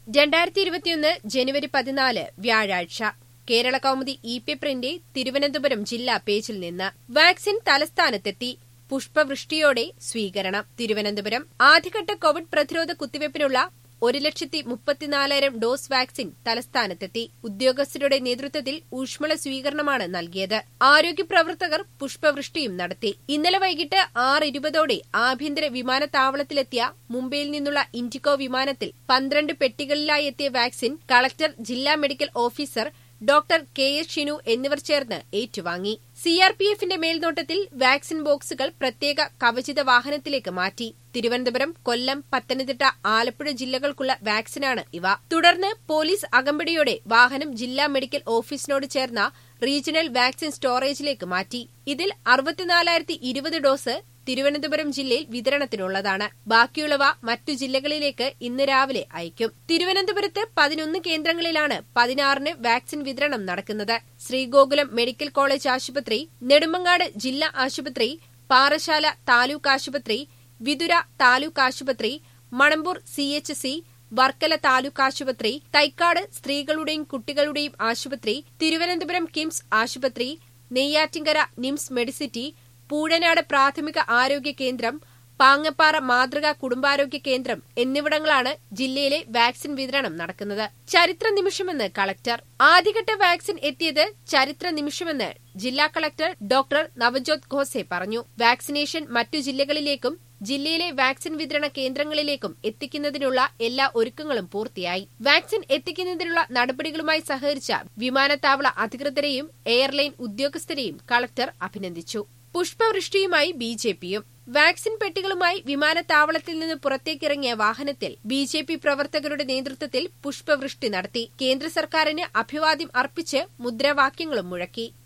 രണ്ടായിരത്തി ഇരുപത്തിയൊന്ന് ജനുവരി പതിനാല് വ്യാഴാഴ്ച കേരള കൗമുദി ഇ പേപ്പറിന്റെ തിരുവനന്തപുരം ജില്ലാ പേജിൽ നിന്ന് വാക്സിൻ തലസ്ഥാനത്തെത്തി പുഷ്പവൃഷ്ടിയോടെ സ്വീകരണം തിരുവനന്തപുരം ആദ്യഘട്ട കോവിഡ് പ്രതിരോധ കുത്തിവയ്പ്പിനുള്ള ഒരു ലക്ഷത്തി മുപ്പത്തിനാലായിരം ഡോസ് വാക്സിൻ തലസ്ഥാനത്തെത്തി ഉദ്യോഗസ്ഥരുടെ നേതൃത്വത്തിൽ ഊഷ്മള സ്വീകരണമാണ് നൽകിയത് ആരോഗ്യ പ്രവർത്തകർ പുഷ്പവൃഷ്ടിയും നടത്തി ഇന്നലെ വൈകിട്ട് ആറ് ഇരുപതോടെ ആഭ്യന്തര വിമാനത്താവളത്തിലെത്തിയ മുംബൈയിൽ നിന്നുള്ള ഇൻഡിഗോ വിമാനത്തിൽ പന്ത്രണ്ട് പെട്ടികളിലായി എത്തിയ വാക്സിൻ കളക്ടർ ജില്ലാ medical officer doctor K S Shinu എന്നിവർ ചേർന്ന് ഏറ്റുവാങ്ങി സിആർപിഎഫിന്റെ മേൽനോട്ടത്തിൽ വാക്സിൻ ബോക്സുകൾ പ്രത്യേക കവചിത വാഹനത്തിലേക്ക് മാറ്റി തിരുവനന്തപുരം കൊല്ലം പത്തനംതിട്ട ആലപ്പുഴ ജില്ലകൾക്കുള്ള വാക്സിനാണ് ഇവ തുടർന്ന് പോലീസ് അകമ്പടിയോടെ വാഹനം ജില്ലാ മെഡിക്കൽ ഓഫീസിനോട് ചേർന്ന റീജിയണൽ വാക്സിൻ സ്റ്റോറേജിലേക്ക് മാറ്റി ഇതിൽ അറുപത്തിനാലായിരത്തി ഇരുപത് ഡോസ് തിരുവനന്തപുരം ജില്ലയിൽ വിതരണത്തിനുള്ളതാണ് ബാക്കിയുള്ളവ മറ്റു ജില്ലകളിലേക്ക് ഇന്ന് രാവിലെ അയക്കും തിരുവനന്തപുരത്ത് പതിനൊന്ന് കേന്ദ്രങ്ങളിലാണ് പതിനാറിന് വാക്സിൻ വിതരണം നടക്കുന്നത് ശ്രീഗോകുലം മെഡിക്കൽ കോളേജ് ആശുപത്രി നെടുമങ്ങാട് ജില്ലാ ആശുപത്രി പാറശാല താലൂക്ക് ആശുപത്രി വിതുര താലൂക്ക് ആശുപത്രി മണമ്പൂർ സിഎച്ച്സി വർക്കല താലൂക്ക് ആശുപത്രി തൈക്കാട് സ്ത്രീകളുടെയും കുട്ടികളുടെയും ആശുപത്രി തിരുവനന്തപുരം കിംസ് ആശുപത്രി നെയ്യാറ്റിങ്കര നിംസ് മെഡിസിറ്റി പൂഴനാട് പ്രാഥമിക ആരോഗ്യ കേന്ദ്രം പാങ്ങപ്പാറ മാതൃകാ കുടുംബാരോഗ്യ കേന്ദ്രം എന്നിവിടങ്ങളാണ് ജില്ലയിലെ വാക്സിൻ വിതരണം നടക്കുന്നത് ചരിത്ര നിമിഷമെന്ന് കളക്ടർ ആദ്യഘട്ട വാക്സിൻ എത്തിയത് ചരിത്ര നിമിഷമെന്ന് ജില്ലാ കളക്ടർ ഡോക്ടർ നവജോത് ഖോസെ പറഞ്ഞു വാക്സിനേഷൻ മറ്റു ജില്ലകളിലേക്കും ജില്ലയിലെ വാക്സിൻ വിതരണ കേന്ദ്രങ്ങളിലേക്കും എത്തിക്കുന്നതിനുള്ള എല്ലാ ഒരുക്കങ്ങളും പൂർത്തിയായി വാക്സിൻ എത്തിക്കുന്നതിനുള്ള നടപടികളുമായി സഹകരിച്ച വിമാനത്താവള അധികൃതരെയും എയർലൈൻ ഉദ്യോഗസ്ഥരെയും കളക്ടർ അഭിനന്ദിച്ചു പുഷ്പവൃഷ്ടിയുമായി ബി ജെ പിയും വാക്സിൻ പെട്ടികളുമായി വിമാനത്താവളത്തിൽ നിന്ന് പുറത്തേക്കിറങ്ങിയ വാഹനത്തിൽ ബി ജെ പി പ്രവർത്തകരുടെ നേതൃത്വത്തിൽ പുഷ്പവൃഷ്ടി നടത്തി കേന്ദ്ര സർക്കാരിന് അഭിവാദ്യം അർപ്പിച്ച് മുദ്രാവാക്യങ്ങളും മുഴക്കി